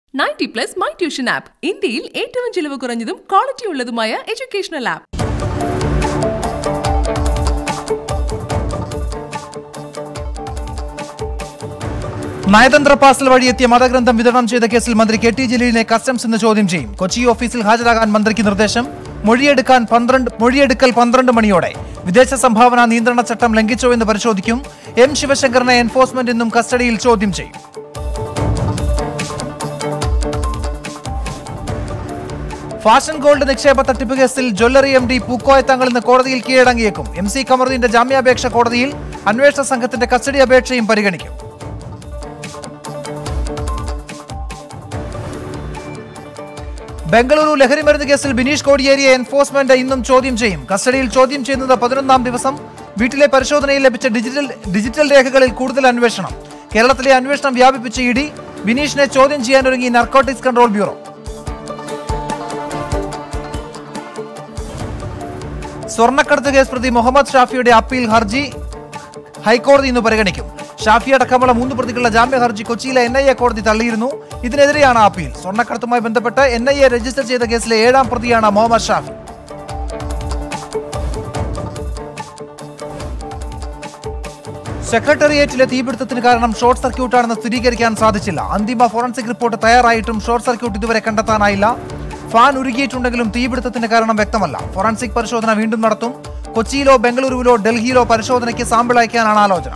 ninety plus my tuition app ഇന്ത്യയിൽ ഏറ്റവും ചിലവ് കുറഞ്ഞതും ക്വാളിറ്റി ഉള്ളതുമായ എഡ്യൂക്കേഷണൽ ആപ്പ് നയതന്ത്ര പാർസൽ വഴി എത്തിയ മതഗ്രന്ഥം വിതരണം ചെയ്ത കേസിൽ മന്ത്രി കെ ടി ജലീലിനെ കസ്റ്റംസ് ഇന്ന് ചോദ്യം ചെയ്യും കൊച്ചി ഓഫീസിൽ ഹാജരാകാൻ മന്ത്രിക്ക് നിർദ്ദേശം മൊഴിയെടുക്കാൻ പന്ത്രണ്ട് മൊഴിയെടുക്കൽ പന്ത്രണ്ട് മണിയോടെ വിദേശ സംഭാവന നിയന്ത്രണ ചട്ടം ലംഘിച്ചോ എന്ന് പരിശോധിക്കും എം ശിവശങ്കറിനെ എൻഫോഴ്സ്മെന്റ് ഇന്നും കസ്റ്റഡിയിൽ ചോദ്യം ചെയ്യും ഫാഷൻ ഗോൾഡ് നിക്ഷേപ തട്ടിപ്പ് കേസിൽ ജ്വല്ലറി എം ഡി പൂക്കോയ തങ്ങൾ ഇന്ന് കോടതിയിൽ കീഴടങ്ങിയേക്കും എം സി കമറുദ്ദീന്റെ ജാമ്യാപേക്ഷ കോടതിയിൽ അന്വേഷണ സംഘത്തിന്റെ കസ്റ്റഡി അപേക്ഷയും പരിഗണിക്കും ബംഗളൂരു ലഹരിമരുന്ന് കേസിൽ ബിനീഷ് കോടിയേരിയെ എൻഫോഴ്സ്മെന്റ് ഇന്നും ചോദ്യം ചെയ്യും കസ്റ്റഡിയിൽ ചോദ്യം ചെയ്യുന്നത് പതിനൊന്നാം ദിവസം വീട്ടിലെ പരിശോധനയിൽ ലഭിച്ച ഡിജിറ്റൽ ഡിജിറ്റൽ രേഖകളിൽ കൂടുതൽ അന്വേഷണം കേരളത്തിലെ അന്വേഷണം വ്യാപിപ്പിച്ച ഇ ഡി ബിനീഷിനെ ചോദ്യം ചെയ്യാനൊരുങ്ങി നർക്കോട്ടിക്സ് കൺട്രോൾ ബ്യൂറോ സ്വർണ്ണക്കടത്ത് കേസ് പ്രതി മുഹമ്മദ് ഷാഫിയുടെ അപ്പീൽ ഹർജി ഹൈക്കോടതി ഇന്ന് പരിഗണിക്കും ഷാഫി അടക്കമുള്ള മൂന്ന് പ്രതികളുടെ ജാമ്യ ഹർജി കൊച്ചിയിലെ എൻ ഐ എ കോടതി തള്ളിയിരുന്നു ഇതിനെതിരെയാണ് അപ്പീൽ സ്വർണ്ണക്കടത്തുമായി ബന്ധപ്പെട്ട് എൻ ഐ എ രജിസ്റ്റർ ചെയ്ത കേസിലെ ഏഴാം പ്രതിയാണ് മുഹമ്മദ് ഷാഫി സെക്രട്ടേറിയറ്റിലെ തീപിടുത്തത്തിന് കാരണം ഷോർട്ട് സർക്യൂട്ടാണെന്ന് സ്ഥിരീകരിക്കാൻ സാധിച്ചില്ല അന്തിമ ഫോറൻസിക് റിപ്പോർട്ട് തയ്യാറായിട്ടും ഷോർട്ട് സർക്യൂട്ട് ഇതുവരെ കണ്ടെത്താനായില്ല ഫാൻ ഉരുകിയിട്ടുണ്ടെങ്കിലും തീപിടുത്തത്തിന് കാരണം വ്യക്തമല്ല ഫോറൻസിക് പരിശോധന വീണ്ടും നടത്തും കൊച്ചിയിലോ ബംഗളൂരുവിലോ ഡൽഹിയിലോ പരിശോധനയ്ക്ക് സാമ്പിൾ അയക്കാനാണ് ആലോചന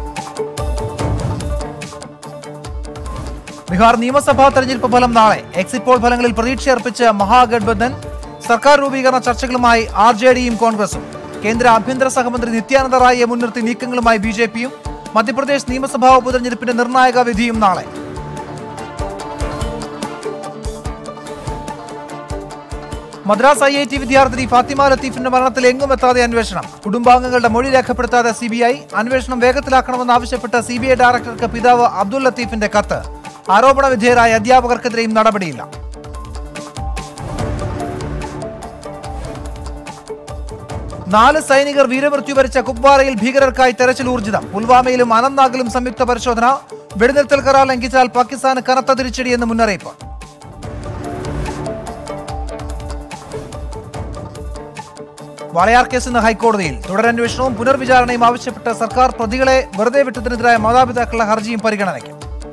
ബീഹാർ നിയമസഭാ തെരഞ്ഞെടുപ്പ് ഫലം നാളെ എക്സിറ്റ് പോൾ ഫലങ്ങളിൽ പ്രതീക്ഷയർപ്പിച്ച് മഹാഗഡ്ബന്ധൻ സർക്കാർ രൂപീകരണ ചർച്ചകളുമായി ആർ ജെ ഡിയും കോൺഗ്രസും കേന്ദ്ര ആഭ്യന്തര സഹമന്ത്രി നിത്യാനന്ദ റായിയെ മുൻനിർത്തി നീക്കങ്ങളുമായി ബി ജെ പിയും മധ്യപ്രദേശ് നിയമസഭാ ഉപതെരഞ്ഞെടുപ്പിന്റെ നിർണായക വിധിയും നാളെ മദ്രാസ് ഐ ഐ ടി വിദ്യാർത്ഥിനി ഫാത്തിമ ലത്തീഫിന്റെ മരണത്തിൽ എങ്ങും എത്താതെ അന്വേഷണം കുടുംബാംഗങ്ങളുടെ മൊഴി രേഖപ്പെടുത്താതെ സി ബി ഐ അന്വേഷണം വേഗത്തിലാക്കണമെന്നാവശ്യപ്പെട്ട സി ബി ഐ ഡയറക്ടർക്ക് പിതാവ് അബ്ദുൽ ലത്തീഫിന്റെ കത്ത് ആരോപണ വിധേയരായ അധ്യാപകർക്കെതിരെയും നടപടിയില്ല നാല് സൈനികർ വീരമൃത്യു വരിച്ച കുപ്വാരയിൽ ഭീകരർക്കായി തെരച്ചിൽ ഊർജിതം പുൽവാമയിലും അനന്ത്നാഗിലും സംയുക്ത പരിശോധന വെടിനിർത്തൽ കരാർ ലംഘിച്ചാൽ പാകിസ്ഥാന് കനത്ത തിരിച്ചടിയെന്ന് മുന്നറിയിപ്പ് വാളയാർ കേസ് ഇന്ന് ഹൈക്കോടതിയിൽ തുടരന്വേഷണവും പുനർവിചാരണയും ആവശ്യപ്പെട്ട് സർക്കാർ പ്രതികളെ വെറുതെ വിട്ടതിനെതിരായ മാതാപിതാക്കളുടെ ഹർജിയും പരിഗണനയ്ക്ക്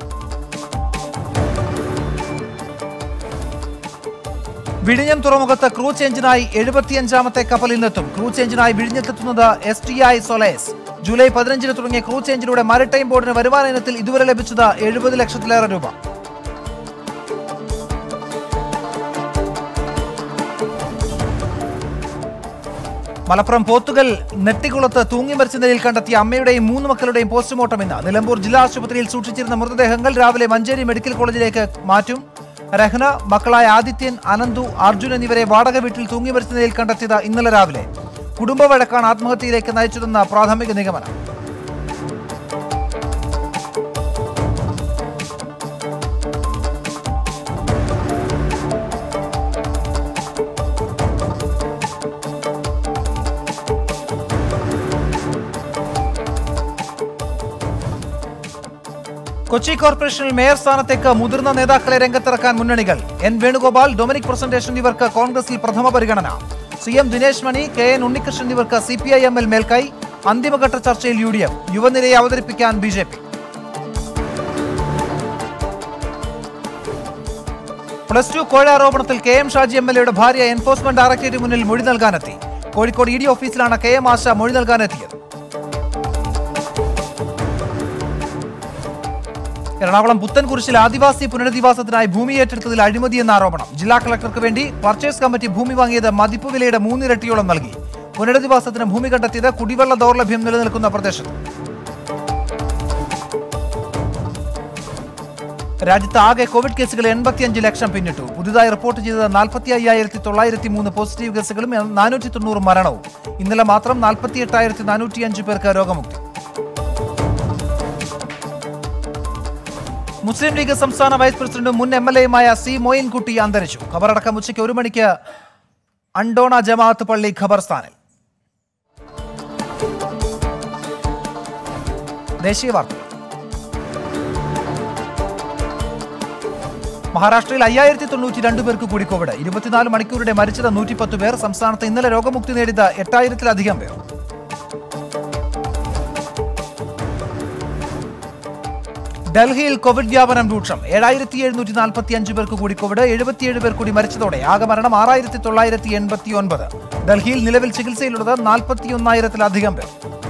വിഴിഞ്ഞം തുറമുഖത്ത് ക്രൂസ് എഞ്ചിനായി എഴുപത്തിയഞ്ചാമത്തെ കപ്പൽ ഇന്നെത്തും ക്രൂസ് എഞ്ചിനായി വിഴിഞ്ഞത്തെത്തുന്നത് S T I Solace July പതിനഞ്ചിന് തുടങ്ങിയ ക്രൂസ് എഞ്ചിലൂടെ മാരിടൈം ബോർഡിന് വരുമാന ഇനത്തിൽ ഇതുവരെ ലഭിച്ചത് എഴുപത് ലക്ഷത്തിലേറെ രൂപ മലപ്പുറം പോത്തുകൽ നെട്ടിക്കുളത്ത് തൂങ്ങി മരിച്ച നിലയിൽ കണ്ടെത്തിയ അമ്മയുടെയും മൂന്ന് മക്കളുടെയും പോസ്റ്റ്മോർട്ടം ഇന്ന് നിലമ്പൂർ ജില്ലാ ആശുപത്രിയിൽ സൂക്ഷിച്ചിരുന്ന മൃതദേഹങ്ങൾ രാവിലെ മഞ്ചേരി മെഡിക്കൽ കോളേജിലേക്ക് മാറ്റും രഹ്ന മക്കളായ ആദിത്യൻ അനന്തു അർജുൻ എന്നിവരെ വാടക വീട്ടിൽ തൂങ്ങി മരിച്ച നിലയിൽ കണ്ടെത്തിയത് ഇന്നലെ രാവിലെ കുടുംബ വഴക്കാണ് ആത്മഹത്യയിലേക്ക് നയിച്ചതെന്ന പ്രാഥമിക നിഗമനം കൊച്ചി കോർപ്പറേഷനിൽ മേയർ സ്ഥാനത്തേക്ക് മുതിർന്ന നേതാക്കളെ രംഗത്തിറക്കാൻ മുന്നണികൾ എൻ വേണുഗോപാൽ ഡൊമിനിക് പ്രസന്റേഷൻ എന്നിവർക്ക് കോൺഗ്രസിൽ പ്രഥമ പരിഗണന C M Dinesh Mani K N Unnikrishnan എന്നിവർക്ക് സി പി ഐ എമ്മിൽ മേൽക്കൈ അന്തിമഘട്ട ചർച്ചയിൽ യു ഡി എഫ് യുവനിരയെ അവതരിപ്പിക്കാൻ B J P plus two കോഴ ആരോപണത്തിൽ K M Shaji M L എയുടെ ഭാര്യ എൻഫോഴ്സ്മെന്റ് ഡയറക്ടറേറ്റ് മുന്നിൽ മൊഴി നൽകാനെത്തി കോഴിക്കോട് ഇ ഡി ഓഫീസിലാണ് കെ എം ആശ മൊഴി നൽകാനെത്തിയത് എറണാകുളം പുത്തൻകുരിശിൽ ആദിവാസി പുനരധിവാസത്തിനായി ഭൂമി ഏറ്റെടുത്തതിൽ അഴിമതിയെന്ന ആരോപണം ജില്ലാ കളക്ടർക്ക് വേണ്ടി പർച്ചേസ് കമ്മിറ്റി ഭൂമി വാങ്ങിയത് മതിപ്പ് വിലയുടെ മൂന്നിരട്ടിയോളം നൽകി പുനരധിവാസത്തിന് ഭൂമി കണ്ടെത്തിയത് കുടിവെള്ള ദൗർലഭ്യം നിലനിൽക്കുന്ന പ്രദേശത്ത് രാജ്യത്ത് ആകെ കോവിഡ് കേസുകൾ എൺപത്തിയഞ്ച് ലക്ഷം പിന്നിട്ടു പുതുതായി റിപ്പോർട്ട് ചെയ്തത് നാൽപ്പത്തി അയ്യായിരത്തി തൊള്ളായിരത്തി മൂന്ന് പോസിറ്റീവ് കേസുകളും നാനൂറ്റി തൊണ്ണൂറ് മരണവും ഇന്നലെ മാത്രം നാൽപ്പത്തി എട്ടായിരത്തി നാനൂറ്റിയഞ്ച് പേർക്ക് രോഗമുക്തി മുസ്ലിം ലീഗ് സംസ്ഥാന വൈസ് പ്രസിഡന്റും മുൻ എം എൽ എയുമായ സി മൊയിൻകുട്ടി അന്തരിച്ചു ഖബറടക്കം ഉച്ചയ്ക്ക് ഒരു മണിക്ക് അണ്ടോണ ജമാഅത്ത് പള്ളി ഖബർസ്ഥാനിൽ ദേശീയ വാർത്തകൾ മഹാരാഷ്ട്രയിൽ അയ്യായിരത്തി തൊണ്ണൂറ്റി രണ്ട് പേർക്ക് കൂടി കോവിഡ് ഇരുപത്തിനാല് മണിക്കൂറിടെ മരിച്ചത് നൂറ്റിപ്പത്ത് പേർ സംസ്ഥാനത്ത് ഇന്നലെ രോഗമുക്തി നേടിയത് എട്ടായിരത്തിലധികം പേർ ഡൽഹിയിൽ കോവിഡ് വ്യാപനം രൂക്ഷം ഏഴായിരത്തി എഴുന്നൂറ്റി നാൽപ്പത്തി അഞ്ച് പേർക്ക് കൂടി കോവിഡ് എഴുപത്തിയേഴ് പേർ കൂടി മരിച്ചതോടെ ആകെ മരണം ആറായിരത്തി തൊള്ളായിരത്തി എൺപത്തി ഒൻപത് ഡൽഹിയിൽ നിലവിൽ ചികിത്സയിലുള്ളത് നാൽപ്പത്തി ഒന്നായിരത്തിലധികം പേർ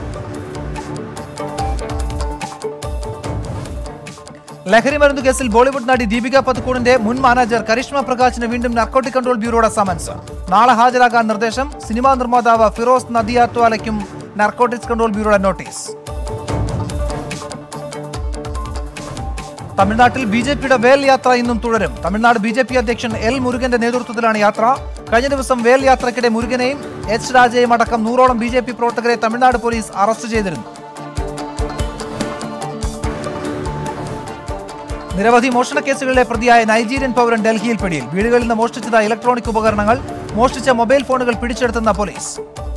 ലഹരി മരുന്ന് കേസിൽ ബോളിവുഡ് നടി ദീപിക പതുക്കോണിന്റെ മുൻ മാനേജർ കരിഷ്മ പ്രകാശിന് വീണ്ടും നാർക്കോട്ടിക് കൺട്രോൾ ബ്യൂറോയുടെ സമൻസ് നാളെ ഹാജരാകാൻ നിർദ്ദേശം സിനിമാ നിർമ്മാതാവ് ഫിറോസ് നദിയാത്വാലയ്ക്കും നാർക്കോട്ടിക്സ് കൺട്രോൾ ബ്യൂറോയുടെ നോട്ടീസ് തമിഴ്നാട്ടിൽ ബി ജെ പിയുടെ വേൽ യാത്ര ഇന്നും തുടരും തമിഴ്നാട് ബി ജെ പി അധ്യക്ഷൻ എൽ മുരുകന്റെ നേതൃത്വത്തിലാണ് യാത്ര കഴിഞ്ഞ ദിവസം വേൽ യാത്രയ്ക്കിടെ മുരുകനെയും എച്ച് രാജയും അടക്കം നൂറോളം ബി ജെ പി പ്രവർത്തകരെ തമിഴ്നാട് പോലീസ് അറസ്റ്റ് ചെയ്തിരുന്നു നിരവധി മോഷണ കേസുകളിലെ പ്രതിയായ നൈജീരിയൻ പൗരൻ ഡൽഹിയിൽ പിടിയിൽ വീടുകളിൽ നിന്ന് മോഷ്ടിച്ചത് ഇലക്ട്രോണിക് ഉപകരണങ്ങൾ മോഷ്ടിച്ച മൊബൈൽ ഫോണുകൾ പിടിച്ചെടുത്തെന്ന പോലീസ്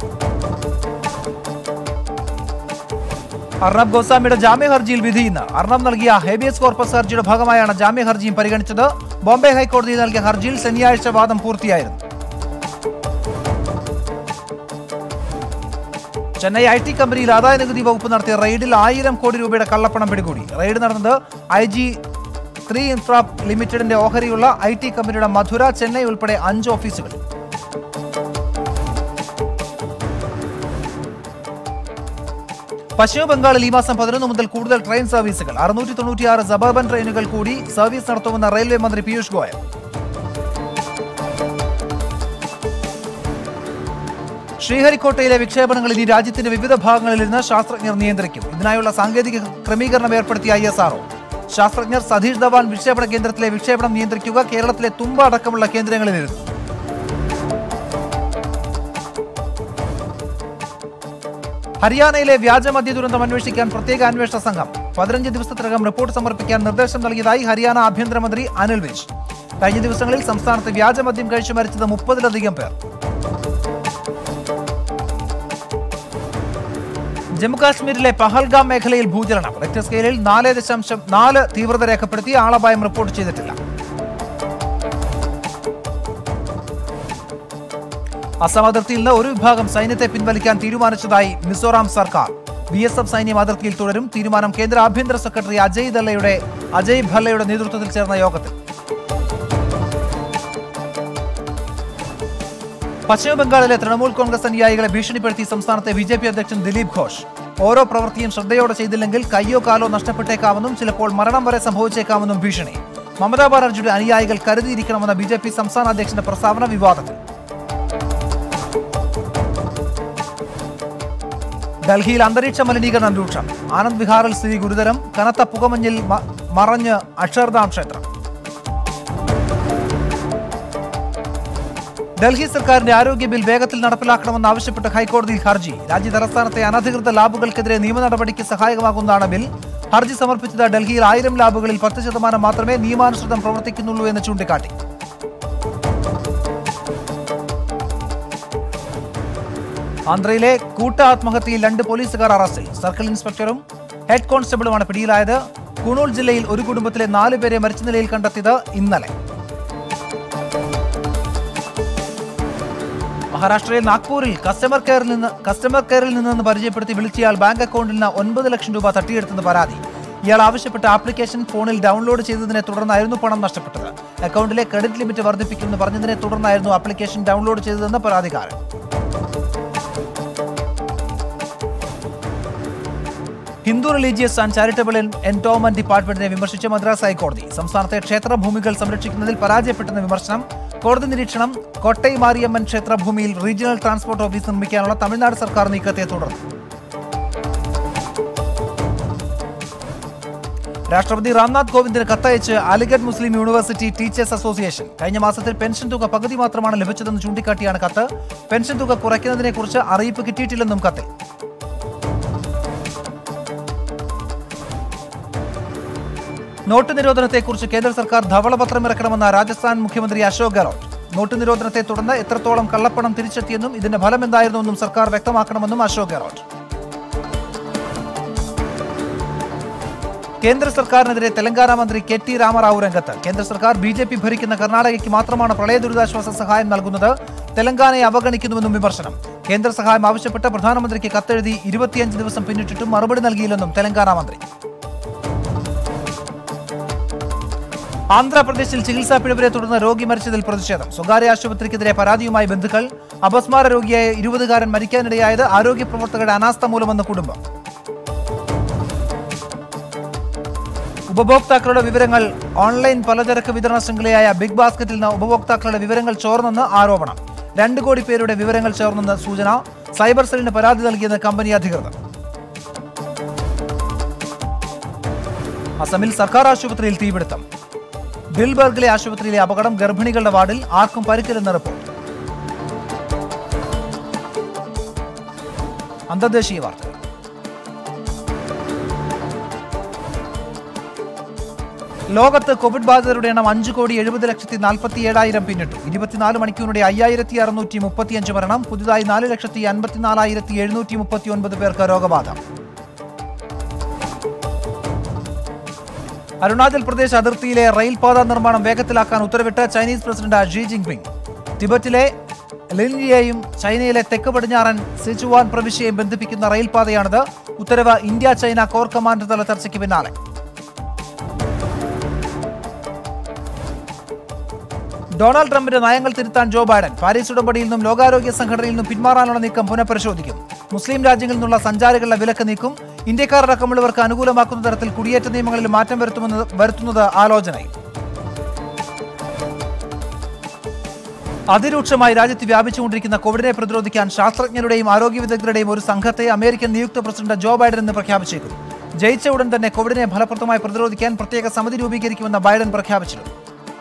അർണബ് ഗോസ്വാമിയുടെ ജാമ്യ ഹർജിയിൽ വിധി ഇന്ന് അർണബ് നൽകിയ ഹേബിയസ് കോർപ്പസ് ഹർജിയുടെ ഭാഗമായാണ് ജാമ്യ ഹർജിയും പരിഗണിച്ചത് ബോംബെ ഹൈക്കോടതിയിൽ നൽകിയ ഹർജിയിൽ ശനിയാഴ്ച വാദം പൂർത്തിയായിരുന്നു ചെന്നൈ ഐ ടി കമ്പനിയിൽ ആദായ നികുതി വകുപ്പ് നടത്തിയ റെയ്ഡിൽ ആയിരം കോടി രൂപയുടെ കള്ളപ്പണം പിടികൂടി റെയ്ഡ് നടന്നത് ഐ ജി ത്രീ ഇൻഫ്രാ ലിമിറ്റഡിന്റെ ഓഹരിയുള്ള ഐ ടി കമ്പനിയുടെ മധുര ചെന്നൈ ഉൾപ്പെടെ അഞ്ച് ഓഫീസുകൾ പശ്ചിമ ബംഗാളിൽ ഈ മാസം പതിനൊന്ന് മുതൽ കൂടുതൽ ട്രെയിൻ സർവീസുകൾ അറുന്നൂറ്റി തൊണ്ണൂറ്റിയാറ് സബർബൻ ട്രെയിനുകൾ കൂടി സർവീസ് നടത്തുമെന്ന റെയിൽവേ മന്ത്രി പീയൂഷ് ഗോയൽ ശ്രീഹരിക്കോട്ടയിലെ വിക്ഷേപണങ്ങൾ ഇനി രാജ്യത്തിന്റെ വിവിധ ഭാഗങ്ങളിൽ നിന്ന് ശാസ്ത്രജ്ഞർ നിയന്ത്രിക്കും ഇതിനായുള്ള സാങ്കേതിക ക്രമീകരണം ഏർപ്പെടുത്തിയ ഐ എസ് ആർഒ ശാസ്ത്രജ്ഞർ സതീഷ് ധവാൻ വിക്ഷേപണ കേന്ദ്രത്തിലെ വിക്ഷേപണം നിയന്ത്രിക്കുക കേരളത്തിലെ തുമ്പ അടക്കമുള്ള കേന്ദ്രങ്ങളിലിരുന്നു ഹരിയാനയിലെ വ്യാജമദ്യ ദുരന്തം അന്വേഷിക്കാൻ പ്രത്യേക അന്വേഷണ സംഘം പതിനഞ്ച് ദിവസത്തിനകം റിപ്പോർട്ട് സമർപ്പിക്കാൻ നിർദ്ദേശം നൽകിയതായി ഹരിയാന ആഭ്യന്തരമന്ത്രി അനിൽ വിജ് കഴിഞ്ഞ ദിവസങ്ങളിൽ സംസ്ഥാനത്ത് വ്യാജമദ്യം കഴിച്ചു മരിച്ചത് മുപ്പതിലധികം പേർ ജമ്മുകാശ്മീരിലെ പഹൽഗാം മേഖലയിൽ ഭൂചലനം റിക്ടർ സ്കെയിലിൽ നാല് ദശാംശം നാല് തീവ്രത രേഖപ്പെടുത്തി ആളപായം റിപ്പോർട്ട് ചെയ്തിട്ടില്ല അസം അതിർത്തിയിൽ നിന്ന് ഒരു വിഭാഗം സൈന്യത്തെ പിൻവലിക്കാൻ തീരുമാനിച്ചതായി മിസോറാം സർക്കാർ ബി എസ് എഫ് സൈന്യം അതിർത്തിയിൽ തുടരും തീരുമാനം കേന്ദ്ര ആഭ്യന്തര സെക്രട്ടറി അജയ് ദല്ലയുടെ അജയ് ഭല്ലയുടെ നേതൃത്വത്തിൽ ചേർന്ന യോഗത്തിൽ പശ്ചിമ ബംഗാളിലെ തൃണമൂൽ കോൺഗ്രസ് അനുയായികളെ ഭീഷണിപ്പെടുത്തി സംസ്ഥാനത്തെ ബി ജെ പി അധ്യക്ഷൻ ദിലീപ് ഘോഷ് ഓരോ പ്രവൃത്തിയും ശ്രദ്ധയോടെ ചെയ്തില്ലെങ്കിൽ കയ്യോ കാലോ നഷ്ടപ്പെട്ടേക്കാമെന്നും ചിലപ്പോൾ മരണം വരെ സംഭവിച്ചേക്കാമെന്നും ഭീഷണി മമതാ ബാനർജിയുടെ അനുയായികൾ കരുതിയിരിക്കണമെന്ന ബി ജെ പി സംസ്ഥാന അധ്യക്ഷന്റെ പ്രസ്താവന വിവാദത്തിൽ ഡൽഹിയിൽ അന്തരീക്ഷ മലിനീകരണം രൂക്ഷം ആനന്ദ് വിഹാറിൽ സ്ഥിതി ഗുരുതരം കനത്ത പുകമഞ്ഞിൽ മ- മറഞ്ഞ് അക്ഷർധാം ക്ഷേത്രം ഡൽഹി സർക്കാരിന്റെ ആരോഗ്യ ബിൽ വേഗത്തിൽ നടപ്പിലാക്കണമെന്ന് ആവശ്യപ്പെട്ട് ഹൈക്കോടതിയിൽ ഹർജി രാജ്യ തലസ്ഥാനത്തെ അനധികൃത ലാബുകൾക്കെതിരെ നിയമ നടപടിക്ക് സഹായകമാകുന്നതാണ് ബിൽ ഹർജി സമർപ്പിച്ചത് ഡൽഹിയിൽ ആയിരം ലാബുകളിൽ പത്ത് ശതമാനം മാത്രമേ നിയമാനുസൃതം പ്രവർത്തിക്കുന്നുള്ളൂ എന്ന് ചൂണ്ടിക്കാട്ടി ആന്ധ്രയിലെ കൂട്ട ആത്മഹത്യയിൽ രണ്ട് പോലീസുകാർ അറസ്റ്റിൽ സർക്കിൾ ഇൻസ്പെക്ടറും ഹെഡ് കോൺസ്റ്റബിളുമാണ് പിടിയിലായത് കുണൂൾ ജില്ലയിൽ ഒരു കുടുംബത്തിലെ നാല് പേരെ മരിച്ച നിലയിൽ കണ്ടെത്തിയത് ഇന്നലെ മഹാരാഷ്ട്രയിൽ നാഗ്പൂരിൽ കസ്റ്റമർ കെയറിൽ നിന്ന് കസ്റ്റമർ കെയറിൽ നിന്നെന്ന് പരിചയപ്പെടുത്തി വിളിച്ചയാൾ ബാങ്ക് അക്കൗണ്ടിൽ നിന്ന് ഒൻപത് ലക്ഷം രൂപ തട്ടിയെടുത്തെന്ന് പരാതി ഇയാൾ ആവശ്യപ്പെട്ട ആപ്ലിക്കേഷൻ ഫോണിൽ ഡൗൺലോഡ് ചെയ്തതിനെ തുടർന്നായിരുന്നു പണം നഷ്ടപ്പെട്ടത് അക്കൗണ്ടിലെ ക്രെഡിറ്റ് ലിമിറ്റ് വർദ്ധിപ്പിക്കുമെന്ന് പറഞ്ഞതിനെ തുടർന്നായിരുന്നു ആപ്ലിക്കേഷൻ ഡൗൺലോഡ് ചെയ്തതെന്ന് പരാതിക്കാരൻ Hindu religious and charitable endowment ഡിപ്പാർട്ട്മെന്റിനെ വിമർശിച്ച മദ്രാസ് ഹൈക്കോടതി സംസ്ഥാനത്തെ ക്ഷേത്രഭൂമികൾ സംരക്ഷിക്കുന്നതിൽ പരാജയപ്പെട്ടെന്ന വിമർശനം കോടതി നിരീക്ഷണം കോട്ടൈ മാരിയമ്മൻ ക്ഷേത്രഭൂമിയിൽ റീജിയണൽ ട്രാൻസ്പോർട്ട് ഓഫീസ് നിർമ്മിക്കാനുള്ള തമിഴ്നാട് സർക്കാർ നീക്കത്തെ തുടർന്നു രാഷ്ട്രപതി രാംനാഥ് കോവിന്ദിന് കത്തയച്ച് Aligarh Muslim university teachers association കഴിഞ്ഞ മാസത്തിൽ പെൻഷൻ തുക പകുതി മാത്രമാണ് ലഭിച്ചതെന്ന് ചൂണ്ടിക്കാട്ടിയാണ് കത്ത് പെൻഷൻ തുക കുറയ്ക്കുന്നതിനെക്കുറിച്ച് അറിയിപ്പ് കിട്ടിയിട്ടില്ലെന്നും കത്തിൽ നോട്ട് നിരോധനത്തെക്കുറിച്ച് കേന്ദ്ര സർക്കാർ ധവളപത്രം ഇറക്കണമെന്ന രാജസ്ഥാൻ മുഖ്യമന്ത്രി അശോക് ഗെഹ്ലോട്ട് നോട്ട് നിരോധനത്തെ തുടർന്ന് എത്രത്തോളം കള്ളപ്പണം തിരിച്ചെത്തിയെന്നും ഇതിന്റെ ഫലം എന്തായിരുന്നുവെന്നും സർക്കാർ വ്യക്തമാക്കണമെന്നും അശോക് ഗെഹ്ലോട്ട് കേന്ദ്ര സർക്കാരിനെതിരെ തെലങ്കാന മന്ത്രി കെ ടി രാമറാവു രംഗത്ത് കേന്ദ്ര സർക്കാർ ബി ജെ പി ഭരിക്കുന്ന കർണാടകയ്ക്ക് മാത്രമാണ് പ്രളയ ദുരിതാശ്വാസ സഹായം നൽകുന്നത് തെലങ്കാനയെ അവഗണിക്കുന്നുവെന്നും വിമർശനം കേന്ദ്ര സഹായം ആവശ്യപ്പെട്ട് പ്രധാനമന്ത്രിക്ക് കത്തെഴുതി ഇരുപത്തിയഞ്ച് ദിവസം പിന്നിട്ടിട്ടും മറുപടി നൽകിയില്ലെന്നും തെലങ്കാന മന്ത്രി ആന്ധ്രാപ്രദേശിൽ ചികിത്സാ പിഴവിനെ തുടർന്ന് രോഗി മരിച്ചതിൽ പ്രതിഷേധം സ്വകാര്യ ആശുപത്രിക്കെതിരെ പരാതിയുമായി ബന്ധുക്കൾ അപസ്മാര രോഗിയായ ഇരുപതുകാരൻ മരിക്കാനിടയായത് ആരോഗ്യ പ്രവർത്തകരുടെ അനാസ്ഥ മൂലമെന്ന് കുടുംബം ഉപഭോക്താക്കളുടെ വിവരങ്ങൾ ഓൺലൈൻ പലചരക്ക് വിതരണ ശൃംഖലയായ ബിഗ് ബാസ്ക്കറ്റിൽ നിന്ന് ഉപഭോക്താക്കളുടെ വിവരങ്ങൾ ചോർന്നെന്ന് ആരോപണം രണ്ട് കോടി പേരുടെ വിവരങ്ങൾ ചോർന്നെന്ന് സൂചന സൈബർ സെല്ലിന് പരാതി നൽകിയെന്ന് കമ്പനി അധികൃതർ അസമിൽ സർക്കാർ ആശുപത്രിയിൽ തീപിടുത്തം ദിൽബർഗിലെ ആശുപത്രിയിലെ അപകടം ഗർഭിണികളുടെ വാർഡിൽ ആർക്കും പരിക്കില്ലെന്ന് റിപ്പോർട്ട് അന്തർദേശീയ വാർത്തകൾ ലോകത്ത് കോവിഡ് ബാധിതരുടെ എണ്ണം അഞ്ച് കോടി എഴുപത് ലക്ഷത്തി നാൽപ്പത്തി ഏഴായിരം പിന്നിട്ടു ഇരുപത്തിനാല് മണിക്കൂറിടെ അയ്യായിരത്തി അറുന്നൂറ്റി മുപ്പത്തിയഞ്ച് മരണം പുതുതായി നാല് ലക്ഷത്തി അൻപത്തിനാലായിരത്തി എഴുന്നൂറ്റി മുപ്പത്തി ഒൻപത് പേർക്ക് രോഗബാധ അരുണാചൽ പ്രദേശ് അതിർത്തിയിലെ റെയിൽപാത നിർമ്മാണം വേഗത്തിലാക്കാൻ ഉത്തരവിട്ട് ചൈനീസ് പ്രസിഡന്റ് ഷീ ജിൻപിങ് ടിബറ്റിലെ ലിൻലിയെയും ചൈനയിലെ തെക്ക് പടിഞ്ഞാറൻ സിച്ചുവാൻ പ്രവിശ്യയും ബന്ധിപ്പിക്കുന്ന റെയിൽപാതയാണിത് ഉത്തരവ് ഇന്ത്യ ചൈന കോർ കമാൻഡർ തല ചർച്ചയ്ക്ക് പിന്നാലെ ഡൊണാൾഡ് ട്രംപിന്റെ നയങ്ങൾ തിരുത്താൻ ജോ ബൈഡൻ പാരീസ് ഉടമ്പടിയിൽ നിന്നും ലോകാരോഗ്യ സംഘടനയിൽ നിന്നും പിന്മാറാനുള്ള നീക്കം പുനഃപരിശോധിക്കും മുസ്ലിം രാജ്യങ്ങളിൽ നിന്നുള്ള സഞ്ചാരികളുടെ വിലക്ക് നീക്കും ഇന്ത്യക്കാരടക്കമുള്ളവർക്ക് അനുകൂലമാക്കുന്ന തരത്തിൽ കുടിയേറ്റ നിയമങ്ങളിൽ മാറ്റം വരുത്തുമെന്ന് വരുത്തുന്നത് ആലോചനയിൽ അതിരൂക്ഷമായി രാജ്യത്ത് വ്യാപിച്ചുകൊണ്ടിരിക്കുന്ന കോവിഡിനെ പ്രതിരോധിക്കാൻ ശാസ്ത്രജ്ഞരുടെയും ആരോഗ്യ വിദഗ്ധരുടെയും ഒരു സംഘത്തെ അമേരിക്കൻ നിയുക്ത പ്രസിഡന്റ് ജോ ബൈഡൻ ഇന്ന് പ്രഖ്യാപിച്ചേക്കും ജയിച്ച ഉടൻ തന്നെ കോവിഡിനെ ഫലപ്രദമായി പ്രതിരോധിക്കാൻ പ്രത്യേക സമിതി രൂപീകരിക്കുമെന്ന് ബൈഡൻ പ്രഖ്യാപിച്ചിരുന്നു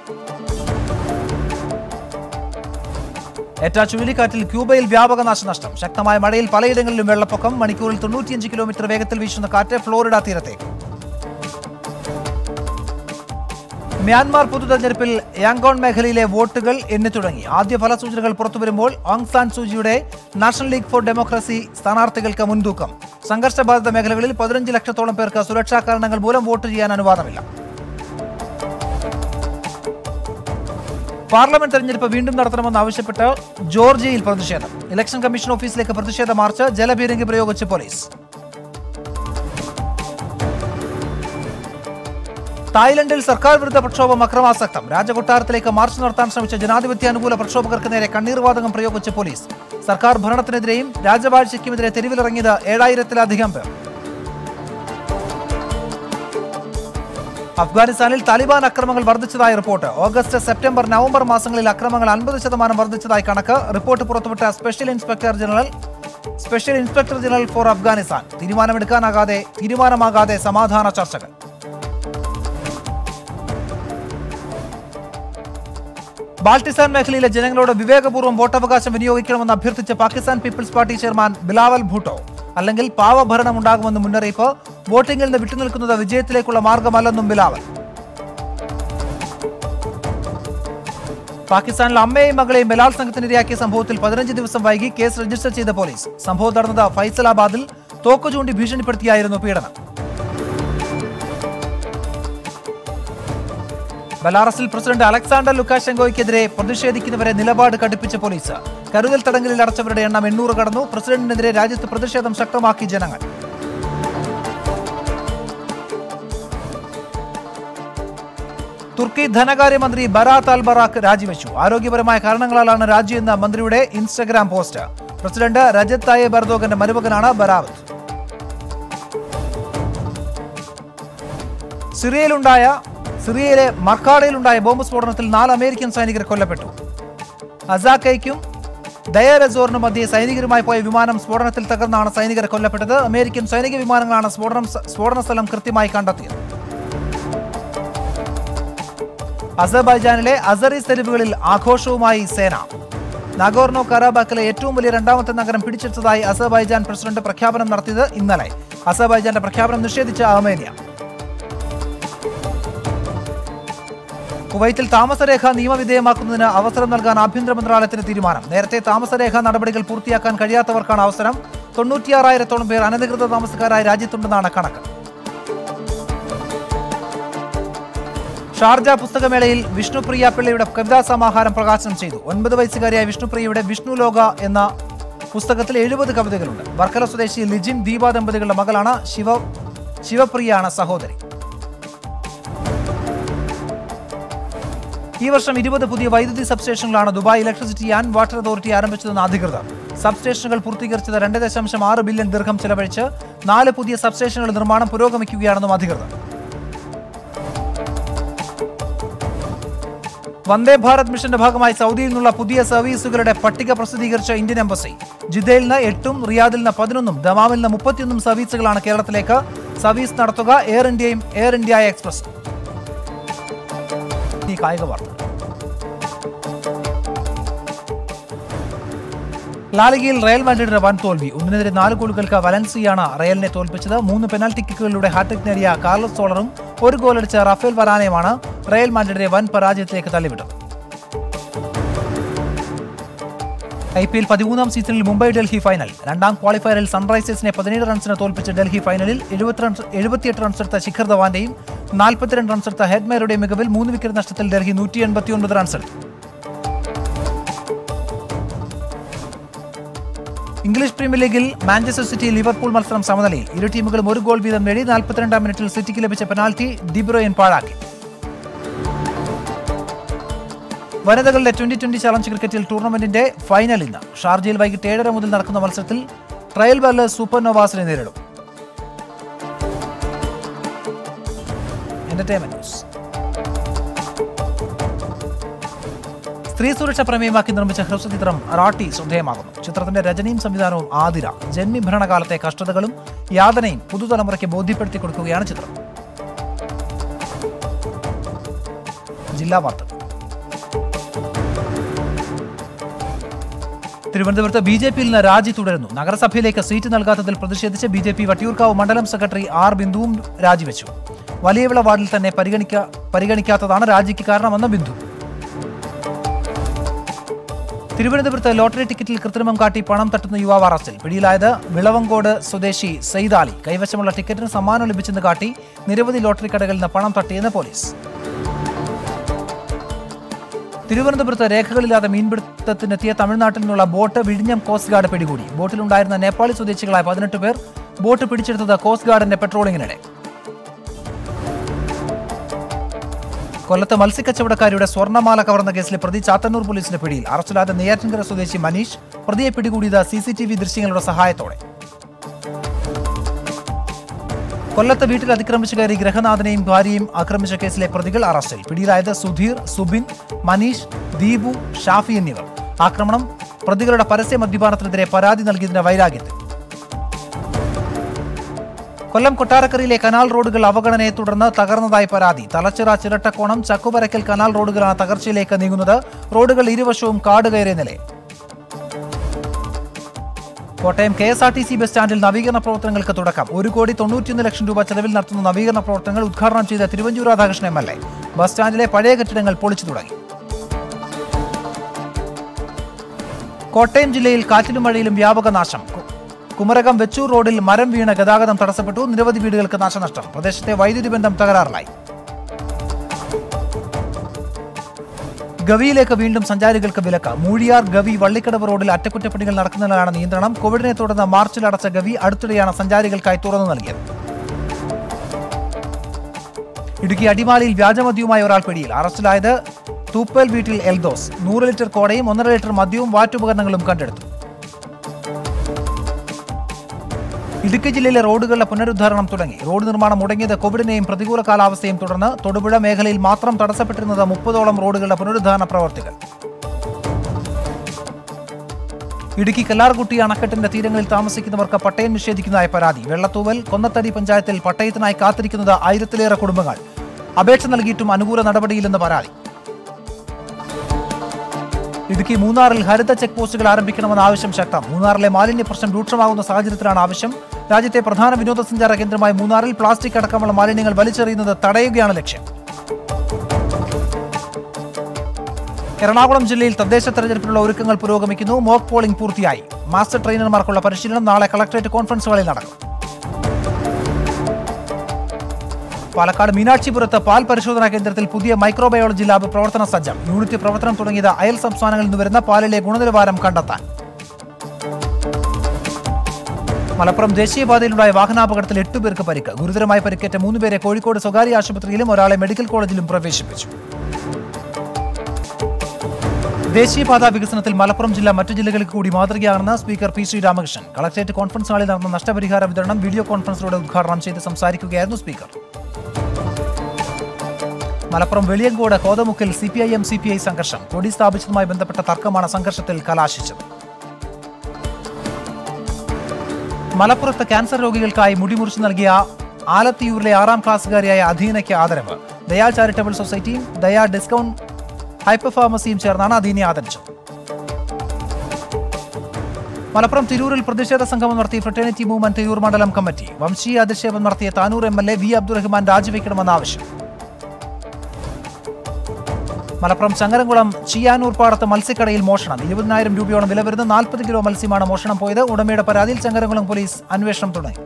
ഏറ്റ ചുഴലിക്കാറ്റിൽ ക്യൂബയിൽ വ്യാപക നാശനഷ്ടം ശക്തമായ മഴയിൽ പലയിടങ്ങളിലും വെള്ളപ്പൊക്കം മണിക്കൂറിൽ തൊണ്ണൂറ്റിയഞ്ച് കിലോമീറ്റർ വേഗത്തിൽ വീശുന്ന കാറ്റ് ഫ്ലോറിഡ തീരത്തേക്ക് മ്യാൻമാർ പൊതു തെരഞ്ഞെടുപ്പിൽ യാങ്കോൺ മേഖലയിലെ വോട്ടുകൾ എണ്ണി തുടങ്ങി ആദ്യ ഫലസൂചനകൾ പുറത്തുവരുമ്പോൾ ഓങ് സാൻ സൂചിയുടെ നാഷണൽ ലീഗ് ഫോർ ഡെമോക്രസി സ്ഥാനാർത്ഥികൾക്ക് മുൻതൂക്കം സംഘർഷബാധിത മേഖലകളിൽ പതിനഞ്ച് ലക്ഷത്തോളം പേർക്ക് സുരക്ഷാ കാരണങ്ങൾ മൂലം വോട്ട് ചെയ്യാൻ അനുവാദമില്ല പാർലമെന്റ് തെരഞ്ഞെടുപ്പ് വീണ്ടും നടത്തണമെന്ന് ആവശ്യപ്പെട്ട് ജോർജിയയിൽ പ്രതിഷേധം ഇലക്ഷൻ കമ്മീഷൻ ഓഫീസിലേക്ക് പ്രതിഷേധ മാർച്ച് ജലപീരങ്കി പ്രയോഗിച്ച് പോലീസ് തായ്ലൻഡിൽ സർക്കാർ വിരുദ്ധ പ്രക്ഷോഭം അക്രമാസക്തം രാജകൊട്ടാരത്തിലേക്ക് മാർച്ച് നടത്താൻ ശ്രമിച്ച ജനാധിപത്യാനുകൂല പ്രക്ഷോഭകർക്ക് നേരെ കണ്ണീർവാതകം പ്രയോഗിച്ച് പോലീസ് സർക്കാർ ഭരണത്തിനെതിരെയും രാജവാഴ്ചയ്ക്കുമെതിരെ തെരുവിലിറങ്ങിയത് ഏഴായിരത്തിലധികം പേർ അഫ്ഗാനിസ്ഥാനിൽ താലിബാൻ അക്രമങ്ങൾ വർദ്ധിച്ചതായി റിപ്പോർട്ട് ഓഗസ്റ്റ് സെപ്റ്റംബർ നവംബർ മാസങ്ങളിൽ അക്രമങ്ങൾ അൻപത് ശതമാനം വർദ്ധിച്ചതായി കണക്ക് റിപ്പോർട്ട് പുറത്തുവിട്ട special inspector general special inspector general for Afghanistan തീരുമാനമെടുക്കാനാകാതെ തീരുമാനമാകാതെ സമാധാന ചർച്ചകൾ ബാൾട്ടിസ്ഥാൻ മേഖലയിലെ ജനങ്ങളോട് വിവേകപൂർവ്വം വോട്ടവകാശം വിനിയോഗിക്കണമെന്ന് അഭ്യർത്ഥിച്ച Pakistan peoples party chairman Bilawal Bhutto അല്ലെങ്കിൽ പാവഭരണം ഉണ്ടാകുമെന്ന് മുന്നറിയിപ്പ് വോട്ടിംഗിൽ നിന്ന് വിട്ടുനിൽക്കുന്നത് വിജയത്തിലേക്കുള്ള മാർഗമല്ലെന്നും ബിലാവൽ പാകിസ്ഥാനിൽ അമ്മയെയും മകളെയും ബലാത്സംഗത്തിനിരയാക്കിയ സംഭവത്തിൽ പതിനഞ്ച് ദിവസം വൈകി കേസ് രജിസ്റ്റർ ചെയ്ത പോലീസ് സംഭവം നടന്നത് ഫൈസലാബാദിൽ തോക്ക് ചൂണ്ടി ഭീഷണിപ്പെടുത്തിയായിരുന്നു പീഡനം ബലാറസിൽ പ്രസിഡന്റ് അലക്സാണ്ടർ ലുക്കാശെങ്കോയ്ക്കെതിരെ പ്രതിഷേധിക്കുന്നവരെ നിലപാട് കടുപ്പിച്ച പോലീസ് കരുതൽ തടങ്കലിൽ അടച്ചവരുടെ എണ്ണം എണ്ണൂറ് കടന്നു പ്രസിഡന്റിനെതിരെ രാജ്യത്ത് പ്രതിഷേധം ശക്തമാക്കി ജനങ്ങൾ തുർക്കി ധനകാര്യമന്ത്രി ബറാത്ത് അൽ ബറാക്ക് രാജിവെച്ചു ആരോഗ്യപരമായ കാരണങ്ങളാലാണ് രാജിയെന്ന മന്ത്രിയുടെ Instagram post president Recep Tayyip എർദോഗന്റെ മരുമകനാണ് ബറാവത്ത് സിറിയയിലുണ്ടായ സിറിയയിലെ മർക്കാഡയിലുണ്ടായ ബോംബ് സ്ഫോടനത്തിൽ നാല് അമേരിക്കൻ സൈനികർ കൊല്ലപ്പെട്ടു അസാക്കയ്ക്കും ദയറസോറിനും മധ്യേ സൈനികരുമായി പോയ വിമാനം സ്ഫോടനത്തിൽ തകർന്നാണ് സൈനികർ കൊല്ലപ്പെട്ടത് അമേരിക്കൻ സൈനിക വിമാനങ്ങളാണ് സ്ഫോടനം സ്ഫോടന സ്ഥലം കൃത്യമായി കണ്ടെത്തിയത് അസർബൈജാനിലെ അസറീസ് തെരുവുകളിൽ ആഘോഷവുമായി സേന നഗോർണോ കറാബാക്കിലെ ഏറ്റവും വലിയ രണ്ടാമത്തെ നഗരം പിടിച്ചെടുത്തതായി അസർബൈജാൻ പ്രസിഡന്റ് പ്രഖ്യാപനം നടത്തിയത് ഇന്നലെ അസർബൈജാന്റെ പ്രഖ്യാപനം നിഷേധിച്ച അർമേനിയ കുവൈത്തിൽ താമസരേഖ നിയമവിധേയമാക്കുന്നതിന് അവസരം നൽകാൻ ആഭ്യന്തര മന്ത്രാലയത്തിന് തീരുമാനം നേരത്തെ താമസരേഖ നടപടികൾ പൂർത്തിയാക്കാൻ കഴിയാത്തവർക്കാണ് അവസരം തൊണ്ണൂറ്റിയാറായിരത്തോളം പേർ അനധികൃത താമസക്കാരായ രാജ്യത്തുണ്ടെന്നാണ് കണക്ക് ഷാർജ പുസ്തകമേളയിൽ വിഷ്ണുപ്രിയ പിള്ളയുടെ കവിതാ സമാഹാരം പ്രകാശനം ചെയ്തു ഒൻപത് വയസ്സുകാരിയായ വിഷ്ണുപ്രിയയുടെ വിഷ്ണു ലോക എന്ന പുസ്തകത്തിൽ എഴുപത് കവിതകളുണ്ട് വർക്കല സ്വദേശി ലിജിൻ ദീപ ദമ്പതികളുടെ മകളാണ് ശിവ ശിവപ്രിയയാണ് സഹോദരി ഈ വർഷം ഇരുപത് പുതിയ വൈദ്യുതി സബ്സ്റ്റേഷനുകളാണ് Dubai electricity and water authority ആരംഭിച്ചതെന്ന് അധികൃതർ സബ്സ്റ്റേഷനുകൾ പൂർത്തീകരിച്ചത് രണ്ട് ദശാംശം ആറ് ബില്യൺ ദീർഘം ചെലവഴിച്ച് നാല് പുതിയ സബ്സ്റ്റേഷനുകളുടെ നിർമ്മാണം പുരോഗമിക്കുകയാണെന്നും അധികൃതർ വന്ദേ ഭാരത് മിഷന്റെ ഭാഗമായി സൗദിയിൽ നിന്നുള്ള പുതിയ സർവീസുകളുടെ പട്ടിക പ്രസിദ്ധീകരിച്ച ഇന്ത്യൻ എംബസി ജിദ്ദയിൽ നിന്ന് എട്ടും റിയാദിൽ നിന്ന് പതിനൊന്നും ദമാമിൽ നിന്ന് മുപ്പത്തിയൊന്നും സർവീസുകളാണ് കേരളത്തിലേക്ക് സർവീസ് നടത്തുക എയർ ഇന്ത്യയും എയർ ഇന്ത്യ എക്സ്പ്രസ് ഈ കായിക വാർത്ത ലാലിഗയിൽ റയൽ മാഡ്രിഡിന് വൻ തോൽവി ഒന്നിനെതിരെ നാല് ഗോളുകൾക്ക് വലൻസിയാണ് റയലിനെ തോൽപ്പിച്ചത് മൂന്ന് പെനാൽറ്റി കിക്കുകളിലൂടെ ഹാട്രിക് നേടിയ കാർലോസ് സോളറും ഒരു ഗോളടിച്ച റഫേൽ വരാനയുമാണ് റയൽ മാഡ്രിഡിനെ വൻ പരാജയത്തിലേക്ക് തള്ളിവിട്ടത് ഐ പി എൽ പതിമൂന്നാം സീസണിൽ മുംബൈ ഡൽഹി ഫൈനൽ രണ്ടാം ക്വാളിഫയറിൽ സൺറൈസേഴ്സിനെ പതിനേഴ് റൺസിന് തോൽപ്പിച്ച ഡൽഹി ഫൈനലിൽ എഴുപത്തി റൺസ് എഴുപത്തിയെട്ട് റൺസെടുത്ത ശിഖർ ധവാന്റെയും നാൽപ്പത്തിരണ്ട് റൺസെടുത്ത ഹെഡ്മേറുടെയും മികവിൽ മൂന്ന് വിക്കറ്റ് നഷ്ടത്തിൽ ഡൽഹി നൂറ്റി എൺപത്തിയൊൻപത് റൺസെടുത്തു ഇംഗ്ലീഷ് പ്രീമിയർ ലീഗിൽ മാഞ്ചസ്റ്റർ സിറ്റി ലിവർപൂൾ മത്സരം സമനിലയിൽ ഇരു ടീമുകളും ഒരു ഗോൾ വീതം നേടി നാൽപ്പത്തിരണ്ടാം മിനിറ്റിൽ സിറ്റിക്ക് ലഭിച്ച പെനാൽറ്റി ഡിബ്രോയിൻ പാഴാക്കി വനിതകളുടെ ട്വന്റി ട്വന്റി ചലഞ്ച് ക്രിക്കറ്റിൽ ടൂർണമെന്റിന്റെ ഫൈനൽ ഇന്ന് ഷാർജയിൽ വൈകിട്ട് ഏഴര മുതൽ നടക്കുന്ന മത്സരത്തിൽ ട്രയൽ ബർലേഴ്സ് സൂപ്പർ നോവാസിനെ നേരിടും എന്റർടൈൻമെന്റ് ന്യൂസ് സ്ത്രീ സുരക്ഷ പ്രമേയമാക്കി നിർമ്മിച്ച ഹ്രസ്വചിത്രം റാട്ടി ശ്രദ്ധേയമാകുന്നു ചിത്രത്തിന്റെ രചനയും സംവിധാനവും ആതിര ജന്മി ഭരണകാലത്തെ കഷ്ടതകളും യാതനയും പുതുതലമുറയ്ക്ക് ബോധ്യപ്പെടുത്തി കൊടുക്കുകയാണ് ചിത്രം ജില്ലാ വാർത്തകൾ തിരുവനന്തപുരത്ത് ബി ജെ പിയിൽ നിന്ന് രാജി തുടരുന്നു നഗരസഭയിലേക്ക് സീറ്റ് നൽകാത്തതിൽ പ്രതിഷേധിച്ച് ബി ജെ പി വട്ടിയൂർക്കാവ് മണ്ഡലം സെക്രട്ടറി ആർ ബിന്ദുവും രാജിവെച്ചു വലിയവിള വാർഡിൽ തന്നെ പരിഗണിക്ക പരിഗണിക്കാത്തതാണ് രാജിക്ക് കാരണമെന്ന് ബിന്ദു തിരുവനന്തപുരത്ത് ലോട്ടറി ടിക്കറ്റിൽ കൃത്രിമം കാട്ടി പണം തട്ടുന്ന യുവാവ് അറസ്റ്റിൽ പിടിയിലായത് വിളവങ്കോട് സ്വദേശി സെയ്താലി കൈവശമുള്ള ടിക്കറ്റിന് സമ്മാനം ലഭിച്ചെന്ന് കാട്ടി നിരവധി ലോട്ടറി കടകളിൽ നിന്ന് പണം തട്ടിയെന്ന് പോലീസ് തിരുവനന്തപുരത്ത് രേഖകളില്ലാതെ മീൻപിടുത്തത്തിനെത്തിയ തമിഴ്നാട്ടിൽ നിന്നുള്ള ബോട്ട് വിഴിഞ്ഞം കോസ്റ്റ് ഗാർഡ് പിടികൂടി ബോട്ടിലുണ്ടായിരുന്ന നേപ്പാളി സ്വദേശികളായ പതിനെട്ട് പേർ ബോട്ട് പിടിച്ചെടുത്തത് കോസ്റ്റ് ഗാർഡിന്റെ പെട്രോളിങ്ങിനിടെ കൊല്ലത്ത് മത്സ്യക്കച്ചവടക്കാരിയുടെ സ്വർണ്ണമാല കവർന്ന കേസിലെ പ്രതി ചാത്തന്നൂർ പോലീസിന്റെ പിടിയിൽ അറസ്റ്റിലായ നെയ്യാറ്റിൻകര സ്വദേശി മനീഷ് പ്രതിയെ പിടികൂടിയത് സി സി ടി വി ദൃശ്യങ്ങളുടെ സഹായത്തോടെ കൊല്ലത്ത് വീട്ടിൽ അതിക്രമിച്ചു കയറി ഗ്രഹനാഥനെയും ഭാര്യയും ആക്രമിച്ച കേസിലെ പ്രതികൾ അറസ്റ്റിൽ പിടിയിലായത് സുധീർ സുബിൻ മനീഷ് ദീപു ഷാഫി എന്നിവർ ആക്രമണം പ്രതികളുടെ പരസ്യ മദ്യപാനത്തിനെതിരെ പരാതി നൽകിയതിന്റെ വൈരാഗ്യത്തിൽ കൊല്ലം കൊട്ടാരക്കരയിലെ കനാൽ റോഡുകൾ അവഗണനയെ തുടർന്ന് തകർന്നതായി പരാതി തലച്ചിറ ചിരട്ടക്കോണം ചക്കുപരക്കൽ കനാൽ റോഡുകളാണ് തകർച്ചയിലേക്ക് നീങ്ങുന്നത് റോഡുകൾ ഇരുവശവും കാട് കയറിയ നിലയിൽ Kottayam K S R T C bus സ്റ്റാൻഡിൽ നവീകരണ പ്രവർത്തനങ്ങൾക്ക് തുടക്കം ഒരു കോടി തൊണ്ണൂറ്റിയൊന്ന് ലക്ഷം രൂപ ചെലവിൽ നടത്തുന്ന നവീകരണ പ്രവർത്തനങ്ങൾ ഉദ്ഘാടനം ചെയ്ത Thiruvanchoor Radhakrishnan M L A bus സ്റ്റാൻഡിലെ പഴയ കെട്ടിടങ്ങൾ പൊളിച്ചു തുടങ്ങി കോട്ടയം ജില്ലയിൽ കാറ്റിലും മഴയിലും വ്യാപക നാശം കു- കുമരകം വെച്ചൂർ റോഡിൽ മരം വീണ് ഗതാഗതം തടസ്സപ്പെട്ടു നിരവധി വീടുകൾക്ക് നാശനഷ്ടം പ്രദേശത്തെ വൈദ്യുതി ബന്ധം തകരാറിലായി ഗവിയിലേക്ക് വീണ്ടും സഞ്ചാരികൾക്ക് വിലക്ക് മൂഴിയാർ ഗവി വള്ളിക്കടവ് റോഡിൽ അറ്റകുറ്റപ്പണികൾ നടക്കുന്നതിനാണ് നിയന്ത്രണം കോവിഡിനെ തുടർന്ന് മാർച്ചിൽ അടച്ച ഗവി അടുത്തിടെയാണ് സഞ്ചാരികൾക്കായി തുറന്നു നൽകിയത് ഇടുക്കി അടിമാലിയിൽ വ്യാജമദ്യവുമായി ഒരാൾ പിടിയിൽ അറസ്റ്റിലായത് തൂപ്പൽ വീട്ടിൽ എൽദോസ് നൂറ് ലിറ്റർ കോടയും ഒന്നര ലിറ്റർ മദ്യവും വാറ്റുപകരണങ്ങളും കണ്ടെടുത്തു ഇടുക്കി ജില്ലയിലെ റോഡുകളുടെ പുനരുദ്ധാരണം തുടങ്ങി റോഡ് നിർമ്മാണം മുടങ്ങിയത് കോവിഡിനെയും പ്രതികൂല കാലാവസ്ഥയും തുടർന്ന് തൊടുപുഴ മേഖലയിൽ മാത്രം തടസ്സപ്പെട്ടിരുന്നത് മുപ്പതോളം റോഡുകളുടെ പുനരുദ്ധാരണ പ്രവർത്തികൾ ഇടുക്കി കല്ലാർകുട്ടി അണക്കെട്ടിന്റെ തീരങ്ങളിൽ താമസിക്കുന്നവർക്ക് പട്ടയം നിഷേധിക്കുന്നതായി പരാതി വെള്ളത്തൂവൽ കൊന്നത്തടി പഞ്ചായത്തിൽ പട്ടയത്തിനായി കാത്തിരിക്കുന്നത് ആയിരത്തിലേറെ കുടുംബങ്ങൾ അപേക്ഷ നൽകിയിട്ടും അനുകൂല നടപടിയില്ലെന്ന് പരാതി ഇടുക്കി മൂന്നാറിൽ ഹരിത ചെക്ക് പോസ്റ്റുകൾ ആരംഭിക്കണമെന്ന ആവശ്യം ശക്തം മൂന്നാറിലെ മാലിന്യ പ്രശ്നം രൂക്ഷമാകുന്ന സാഹചര്യത്തിലാണ് ആവശ്യം രാജ്യത്തെ പ്രധാന വിനോദസഞ്ചാര കേന്ദ്രമായ മൂന്നാറിൽ പ്ലാസ്റ്റിക് അടക്കമുള്ള മാലിന്യങ്ങൾ വലിച്ചെറിയുന്നത് തടയുകയാണ് ലക്ഷ്യം എറണാകുളം ജില്ലയിൽ തദ്ദേശ തെരഞ്ഞെടുപ്പിനുള്ള ഒരുക്കങ്ങൾ പുരോഗമിക്കുന്നു മോക്ക് പോളിംഗ് പൂർത്തിയായി മാസ്റ്റർ ട്രെയിനർമാർക്കുള്ള പരിശീലനം നാളെ കളക്ടറേറ്റ് കോൺഫറൻസ് ഹാളിൽ നടക്കും പാലക്കാട് മീനാക്ഷിപുരത്ത് പാൽ പരിശോധനാ കേന്ദ്രത്തിൽ പുതിയ മൈക്രോബയോളജി ലാബ് പ്രവർത്തന സജ്ജം യൂണിറ്റ് പ്രവർത്തനം തുടങ്ങിയത് അയൽ സംസ്ഥാനങ്ങളിൽ നിന്ന് വരുന്ന പാലിലെ ഗുണനിലവാരം കണ്ടെത്താൻ മലപ്പുറം ദേശീയപാതയിലുണ്ടായ വാഹനാപകടത്തിൽ എട്ട് പേർക്ക് പരിക്ക് ഗുരുതരമായി പരിക്കേറ്റ മൂന്നുപേരെ കോഴിക്കോട് സ്വകാര്യ ആശുപത്രിയിലും ഒരാളെ മെഡിക്കൽ കോളേജിലും പ്രവേശിപ്പിച്ചു ദേശീയപാത വികസനത്തിൽ മലപ്പുറം ജില്ല മറ്റു ജില്ലകൾക്ക് കൂടി മാതൃകയാണെന്ന് സ്പീക്കർ പി ശ്രീരാമകൃഷ്ണൻ കളക്ടറേറ്റ് കോൺഫറൻസ് ഹാളിൽ നടന്ന നഷ്ടപരിഹാര വിതരണം വീഡിയോ കോൺഫറൻസിലൂടെ ഉദ്ഘാടനം ചെയ്ത് സംസാരിക്കുകയായിരുന്നു സ്പീക്കർ മലപ്പുറം വെളിയങ്കോട് കോതമുക്കിൽ C P I M C P I സംഘർഷം കൊടി സ്ഥാപിച്ചതുമായി ബന്ധപ്പെട്ട തർക്കമാണ് സംഘർഷത്തിൽ കലാശിച്ചത് മലപ്പുറത്ത് ക്യാൻസർ രോഗികൾക്കായി മുടിമുറിച്ചു നൽകിയ ആലത്തിയൂരിലെ ആറാം ക്ലാസ്സുകാരിയായ അധീനയ്ക്ക് ആദരവ് ദയാ ചാരിറ്റബിൾ സൊസൈറ്റിയും ദയാ ഡിസ്കൗണ്ട് ഹൈപ്പർ ഫാർമസിയും ചേർന്നാണ് അധീനെ ആദരിച്ചത് മലപ്പുറം തിരൂരിൽ പ്രതിഷേധ സംഗമം നടത്തി ഫ്രട്ടേണിറ്റി മൂവ്മെന്റ് തിരൂർ മണ്ഡലം കമ്മിറ്റി വംശീയ അധിക്ഷേപം നടത്തിയ Tanur M L A V Abdurahman രാജിവെക്കണമെന്ന ആവശ്യം മലപ്പുറം ചങ്ങരംകുളം ചിയാനൂർ പാടത്ത് മത്സ്യക്കടയിൽ മോഷണം ഇരുപതിനായിരം രൂപയോളം വില വരുന്ന നാൽപ്പത് കിലോ മത്സ്യമാണ് മോഷണം പോയത് ഉടമയുടെ പരാതിയിൽ ചങ്ങരംകുളം പോലീസ് അന്വേഷണം തുടങ്ങി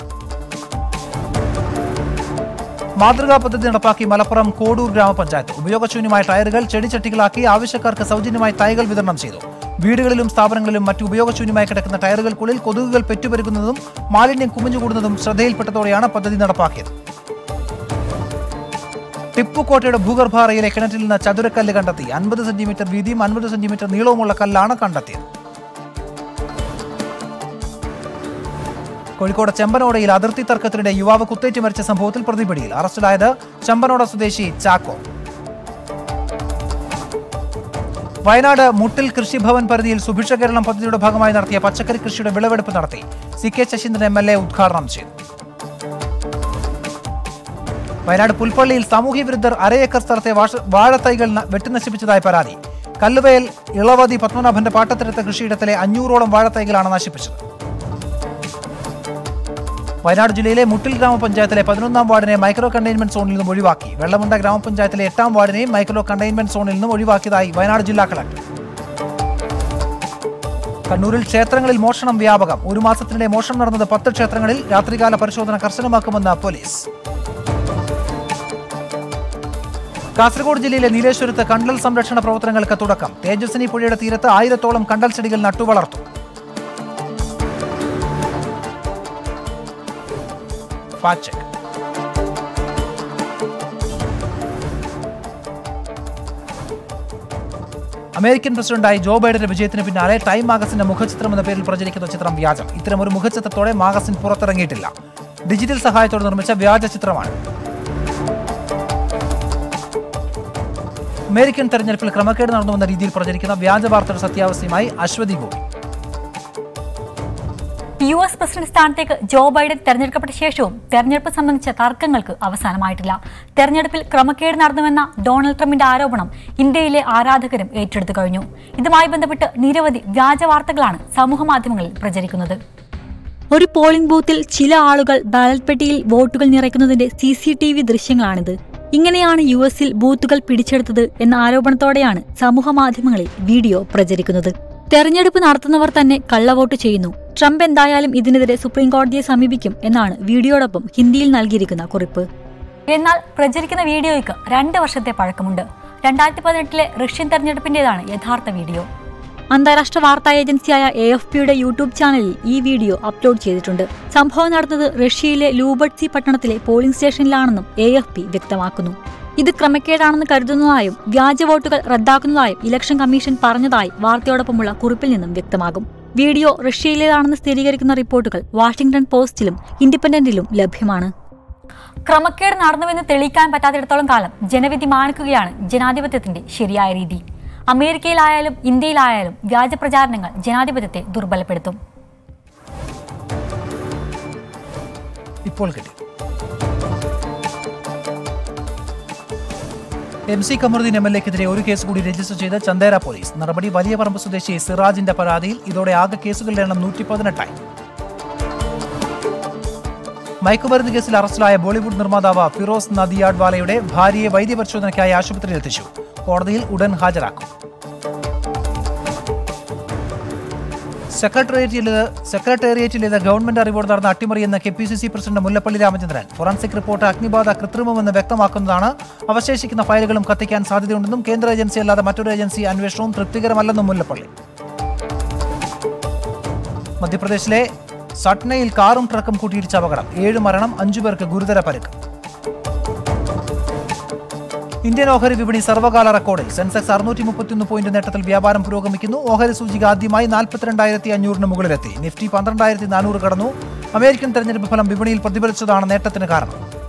മാതൃകാ പദ്ധതി നടപ്പാക്കി മലപ്പുറം കോഡൂർ ഗ്രാമപഞ്ചായത്ത് ഉപയോഗശൂന്യമായ ടയറുകൾ ചെടിച്ചട്ടികളാക്കി ആവശ്യക്കാർക്ക് സൗജന്യമായി തൈകൾ വിതരണം ചെയ്തു വീടുകളിലും സ്ഥാപനങ്ങളിലും മറ്റു ഉപയോഗശൂന്യമായി കിടക്കുന്ന ടയറുകൾക്കുള്ളിൽ കൊതുകുകൾ പെറ്റുപെരുകുന്നതും മാലിന്യം കുമിഞ്ഞുകൂടുന്നതും ശ്രദ്ധയിൽപ്പെട്ടതോടെയാണ് പദ്ധതി നടപ്പാക്കിയത് ടിപ്പു കോട്ടയുടെ ഭൂഗർഭാറയിലെ കിണറ്റിൽ നിന്ന് ചതുരക്കല്ല് കണ്ടെത്തി അൻപത് സെന്റിമീറ്റർ വീതിയും അൻപത് സെന്റിമീറ്റർ നീളവുമുള്ള കല്ലാണ് കണ്ടെത്തിയത് കോഴിക്കോട് ചെമ്പനോടയിൽ അതിർത്തി തർക്കത്തിനിടെ യുവാവ് കുത്തേറ്റ് മരിച്ച സംഭവത്തിൽ പ്രതിപിടിയിൽ അറസ്റ്റിലായത് ചെമ്പനോട സ്വദേശി ചാക്കോ വയനാട് മുട്ടിൽ കൃഷിഭവൻ പരിധിയിൽ സുഭിക്ഷ കേരളം പദ്ധതിയുടെ ഭാഗമായി നടത്തിയ പച്ചക്കറി കൃഷിയുടെ വിളവെടുപ്പ് നടത്തി C K Saseendran M L A ഉദ്ഘാടനം ചെയ്തു വയനാട് പുൽപ്പള്ളിയിൽ സാമൂഹ്യ വിരുദ്ധർ അരയേക്കർ സ്ഥലത്തെ വാഷ- വാഴത്തൈകൾ ന- വെട്ടിനശിപ്പിച്ചതായി പരാതി കല്ലുവയൽ ഇളവതി പത്മനാഭന്റെ പാട്ടത്തിനെടുത്ത കൃഷിയിടത്തിലെ അഞ്ഞൂറോളം വാഴത്തൈകളാണ് നശിപ്പിച്ചത് വയനാട് ജില്ലയിലെ മുട്ടിൽ ഗ്രാമപഞ്ചായത്തിലെ പതിനൊന്നാം വാർഡിനെ മൈക്രോ കണ്ടെയ്ൻമെന്റ് സോണിൽ നിന്നും ഒഴിവാക്കി വെള്ളമുണ്ട ഗ്രാമപഞ്ചായത്തിലെ എട്ടാം വാർഡിനെയും മൈക്രോ കണ്ടെയ്ൻമെന്റ് സോണിൽ നിന്നും ഒഴിവാക്കിയതായി വയനാട് ജില്ലാ കളക്ടർ കണ്ണൂരിൽ ക്ഷേത്രങ്ങളിൽ മോഷണം വ്യാപകം ഒരു മാസത്തിനിടെ മോഷണം നടന്നത് പത്ത് ക്ഷേത്രങ്ങളിൽ രാത്രികാല പരിശോധന കർശനമാക്കുമെന്ന് പോലീസ് കാസർഗോഡ് ജില്ലയിലെ നീലേശ്വരത്ത് കണ്ടൽ സംരക്ഷണ പ്രവർത്തനങ്ങൾക്ക് തുടക്കം തേജസ്വിനി പുഴയുടെ തീരത്ത് ആയിരത്തോളം കണ്ടൽ ചെടികൾ നട്ടുവളർത്തു ഫാക്ട് ചെക്ക് അമേരിക്കൻ പ്രസിഡന്റായി ജോ ബൈഡന്റെ വിജയത്തിന് പിന്നാലെ ടൈം മാഗസിന്റെ മുഖചിത്രം എന്ന പേരിൽ പ്രചരിക്കുന്ന ചിത്രം വ്യാജം ഇത്തരം ഒരു മുഖചിത്രത്തോടെ മാഗസിൻ പുറത്തിറങ്ങിയിട്ടില്ല ഡിജിറ്റൽ സഹായത്തോടെ നിർമ്മിച്ച വ്യാജ ചിത്രമാണ് അമേരിക്കൻ തെരഞ്ഞെടുപ്പിൽ ക്രമക്കേട് നടന്നുവെന്ന രീതിയിൽ പ്രചരിക്കുന്ന വ്യാജ വാർത്തയുടെ സത്യാവസ്ഥയുമായി Aswathy Gopi U S president സ്ഥാനത്തേക്ക് ജോ ബൈഡൻ തെരഞ്ഞെടുക്കപ്പെട്ട ശേഷവും തെരഞ്ഞെടുപ്പ് സംബന്ധിച്ച തർക്കങ്ങൾക്ക് അവസാനമായിട്ടില്ല തെരഞ്ഞെടുപ്പിൽ ക്രമക്കേട് നടന്നുവെന്ന ഡൊണാൾഡ് ട്രംപിന്റെ ആരോപണം ഇന്ത്യയിലെ ആരാധകരും ഏറ്റെടുത്തു കഴിഞ്ഞു ഇതുമായി ബന്ധപ്പെട്ട് നിരവധി വ്യാജ വാർത്തകളാണ് സമൂഹ മാധ്യമങ്ങളിൽ പ്രചരിക്കുന്നത് ഒരു പോളിംഗ് ബൂത്തിൽ ചില ആളുകൾ ബാലറ്റ് പെട്ടിയിൽ വോട്ടുകൾ നിറയ്ക്കുന്നതിന്റെ സി സി ടി വി ദൃശ്യങ്ങളാണിത് ഇങ്ങനെയാണ് യു എസിൽ ബൂത്തുകൾ പിടിച്ചെടുത്തത് എന്ന ആരോപണത്തോടെയാണ് സമൂഹ മാധ്യമങ്ങളിൽ വീഡിയോ പ്രചരിക്കുന്നത് തെരഞ്ഞെടുപ്പ് നടത്തുന്നവർ തന്നെ കള്ളവോട്ട് ചെയ്യുന്നു ട്രംപ് എന്തായാലും ഇതിനെതിരെ സുപ്രീം കോടതിയെ സമീപിക്കും എന്നാണ് വീഡിയോടൊപ്പം ഹിന്ദിയിൽ നൽകിയിരിക്കുന്ന കുറിപ്പ് എന്നാൽ പ്രചരിക്കുന്ന വീഡിയോയ്ക്ക് രണ്ട് വർഷത്തെ പഴക്കമുണ്ട് രണ്ടായിരത്തി പതിനെട്ടിലെ റഷ്യൻ തെരഞ്ഞെടുപ്പിന്റേതാണ് യഥാർത്ഥ വീഡിയോ അന്താരാഷ്ട്ര വാർത്താ ഏജൻസിയായ എ എഫ് പിയുടെ യൂട്യൂബ് ചാനലിൽ ഈ വീഡിയോ അപ്ലോഡ് ചെയ്തിട്ടുണ്ട് സംഭവം നടന്നത് റഷ്യയിലെ ലൂബട്സി പട്ടണത്തിലെ പോളിംഗ് സ്റ്റേഷനിലാണെന്നും എ എഫ് പി വ്യക്തമാക്കുന്നു ഇത് ക്രമക്കേടാണെന്ന് കരുതുന്നതായും വ്യാജ വോട്ടുകൾ റദ്ദാക്കുന്നതായും ഇലക്ഷൻ കമ്മീഷൻ പറഞ്ഞതായി വാർത്തയോടൊപ്പമുള്ള കുറിപ്പിൽ നിന്നും വ്യക്തമാകും വീഡിയോ റഷ്യയിലേതാണെന്ന് സ്ഥിരീകരിക്കുന്ന റിപ്പോർട്ടുകൾ വാഷിംഗ്ടൺ പോസ്റ്റിലും ഇൻഡിപെൻഡന്റിലും ലഭ്യമാണ് ക്രമക്കേട് നടന്നുവെന്ന് തെളിയിക്കാൻ പറ്റാത്തിടത്തോളം കാലം ജനവിധി മാനിക്കുകയാണ് ജനാധിപത്യത്തിന്റെ ശരിയായ രീതി അമേരിക്കയിലായാലും ഇന്ത്യയിലായാലും വ്യാജ പ്രചാരണങ്ങൾ ജനാധിപത്യത്തെ ദുർബലപ്പെടുത്തും ഇപ്പോൾ കിട്ടി M C Kamaruddin M L എക്കെതിരെ ഒരു കേസ് കൂടി രജിസ്റ്റർ ചെയ്ത് ചന്ദേര പോലീസ് നടപടി വലിയ പറമ്പ് സ്വദേശി സിറാജിന്റെ പരാതിയിൽ ഇതോടെ ആകെ കേസുകളുടെ എണ്ണം നൂറ്റി പതിനെട്ടായി മയക്കുമരുന്ന് കേസിൽ അറസ്റ്റിലായ ബോളിവുഡ് നിർമ്മാതാവ് ഫിറോസ് നദിയാഡ്വാലയുടെ ഭാര്യയെ വൈദ്യപരിശോധനയ്ക്കായി ആശുപത്രിയിൽ എത്തിച്ചു കോടതിയിൽ ഉടൻ ഹാജരാക്കും സെക്രട്ടേറിയറ്റിലെ സെക്രട്ടേറിയറ്റിലേത് ഗവൺമെന്റ് അറിവോട് നടന്ന അട്ടിമറിയെന്ന് K P C C president Mullappally Ramachandran forensic report അഗ്നിബാധ കൃത്രിമമെന്ന് വ്യക്തമാക്കുന്നതാണ് അവശേഷിക്കുന്ന ഫയലുകളും കത്തിക്കാൻ സാധ്യതയുണ്ടെന്നും കേന്ദ്ര ഏജൻസി അല്ലാതെ മറ്റൊരു ഏജൻസി അന്വേഷണവും തൃപ്തികരമല്ലെന്നും മുല്ലപ്പള്ളി മധ്യപ്രദേശിലെ സട്നയിൽ കാറും ട്രക്കും കൂട്ടിയിടിച്ച അപകടം ഏഴ് മരണം അഞ്ചു പേർക്ക് ഗുരുതര പരിക്ക് ഇന്ത്യൻ ഓഹരി വിപണി സർവകാല റെക്കോർഡിൽ സെൻസെക്സ് അറുന്നൂറ്റി മുപ്പത്തിയൊന്ന് പോയിന്റ് നേട്ടത്തിൽ വ്യാപാരം പുരോഗമിക്കുന്നു ഓഹരി സൂചിക ആദ്യമായി നാൽപ്പത്തിരണ്ടായിരത്തി അഞ്ഞൂറിന് മുകളിലെത്തി നിഫ്റ്റി പന്ത്രണ്ടായിരത്തി നാനൂറ് കടന്നു അമേരിക്കൻ തെരഞ്ഞെടുപ്പ് ഫലം വിപണിയിൽ പ്രതിഫലിച്ചതാണ് നേട്ടത്തിന് കാരണം